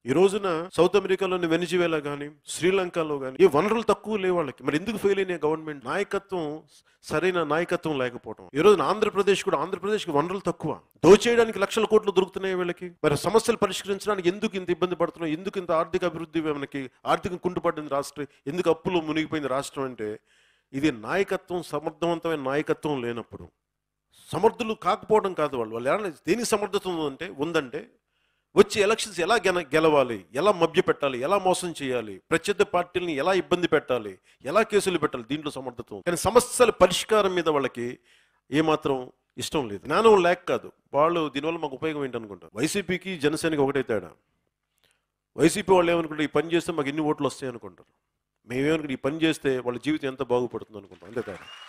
ఈ రోజున సౌత్ అమెరికాలోని వెనిజువేలా కానీ శ్రీలంకలో కానీ ఈ వనరులు తక్కువ లేవు వాళ్ళకి మరి ఎందుకు ఫెయిల్ అయినాయి గవర్నమెంట్ నాయకత్వం సరైన నాయకత్వం లేకపోవడం ఈ రోజున ఆంధ్రప్రదేశ్ కూడా ఆంధ్రప్రదేశ్కి వనరులు తక్కువ దోచేయడానికి లక్షల కోట్లు దొరుకుతున్నాయి వీళ్ళకి మరి సమస్యలు పరిష్కరించడానికి ఎందుకు ఇంత ఇబ్బంది పడుతున్నాం ఎందుకు ఇంత ఆర్థిక అభివృద్ధి మనకి ఆర్థికం కుంటుపడింది రాష్ట్రం ఎందుకు అప్పులు మునిగిపోయింది రాష్ట్రం అంటే ఇది నాయకత్వం సమర్థవంతమైన నాయకత్వం లేనప్పుడు సమర్థులు కాకపోవడం కాదు వాళ్ళు వాళ్ళు ఎలా దేనికి సమర్థత ఉందంటే ఉందంటే వచ్చి ఎలక్షన్స్ ఎలా గెల గెలవాలి ఎలా మభ్య పెట్టాలి ఎలా మోసం చేయాలి ప్రత్యర్థి పార్టీలని ఎలా ఇబ్బంది పెట్టాలి ఎలా కేసులు పెట్టాలి దీంట్లో సమర్థత ఉంది. కానీ సమస్యల పరిష్కారం మీద వాళ్ళకి ఏమాత్రం ఇష్టం లేదు జ్ఞానం లేక కాదు వాళ్ళు దీనివల్ల మాకు ఉపయోగం ఏంటనుకుంటారు వైసీపీకి జనసేనకి ఒకటే తేడా వైసీపీ వాళ్ళు ఏమనుకుంటారు ఈ పని చేస్తే మాకు ఎన్ని ఓట్లు వస్తాయి అనుకుంటారు మేమేమనుకుంటే ఈ పని చేస్తే వాళ్ళ జీవితం ఎంత బాగుపడుతుంది అనుకుంటాం అంతే తేడా